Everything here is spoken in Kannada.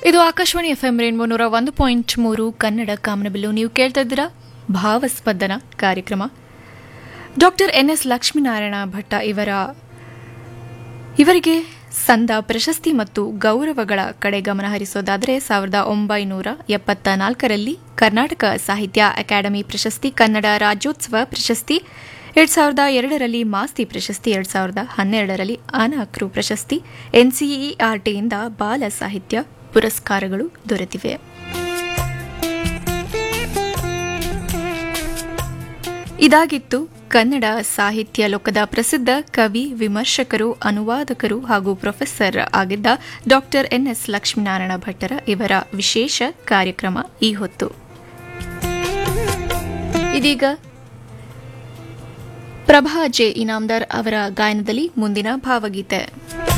ಇದು ಆಕಾಶವಾಣಿ ಎಫ್ ಎಂ ರೇನ್ಬೋ ನೂರ ಒಂದು ಪಾಯಿಂಟ್ ಮೂರು ಕನ್ನಡ ಕಾಮನಬಿಲ್ಲು ನೀವು ಕೇಳ್ತಾ ಇದ್ದೀರಾ ಭಾವಸ್ಪಂದನ ಕಾರ್ಯಕ್ರಮ doctor N S Lakshminarayana Bhatta ಇವರ ಇವರಿಗೆ ಸಂದ ಪ್ರಶಸ್ತಿ ಮತ್ತು ಗೌರವಗಳ ಕಡೆ ಗಮನ ಹರಿಸೋದಾದರೆ ಸಾವಿರದ ಒಂಬೈನೂರ ಎಪ್ಪತ್ತ ನಾಲ್ಕರಲ್ಲಿ ಕರ್ನಾಟಕ ಸಾಹಿತ್ಯ ಅಕಾಡೆಮಿ ಪ್ರಶಸ್ತಿ ಕನ್ನಡ ರಾಜ್ಯೋತ್ಸವ ಪ್ರಶಸ್ತಿ ಎರಡ್ ಸಾವಿರದ ಎರಡರಲ್ಲಿ ಮಾಸ್ತಿ ಪ್ರಶಸ್ತಿ ಎರಡ್ ಸಾವಿರದ ಹನ್ನೆರಡರಲ್ಲಿ ಅನಾಕ್ರು ಪ್ರಶಸ್ತಿ ಎನ್ಸಿಇಆರ್ಟಿಯಿಂದ ಬಾಲ ಸಾಹಿತ್ಯ ಪುರಸ್ಕಾರಗಳು ದೊರೆತಿವೆ ಇದಾಗಿತ್ತು ಕನ್ನಡ ಸಾಹಿತ್ಯ ಲೋಕದ ಪ್ರಸಿದ್ಧ ಕವಿ ವಿಮರ್ಶಕರು ಅನುವಾದಕರು ಹಾಗೂ ಪ್ರೊಫೆಸರ್ ಆಗಿದ್ದ ಡಾಕ್ಟರ್ ಎನ್ಎಸ್ ಲಕ್ಷ್ಮೀನಾರಾಯಣ ಭಟ್ಟರ ಇವರ ವಿಶೇಷ ಕಾರ್ಯಕ್ರಮ ಈ ಹೊತ್ತು ಇದೀಗ ಪ್ರಭಾ ಜೆ ಇನಾಮ್ದಾರ್ ಅವರ ಗಾಯನದಲ್ಲಿ ಮುಂದಿನ ಭಾವಗೀತೆ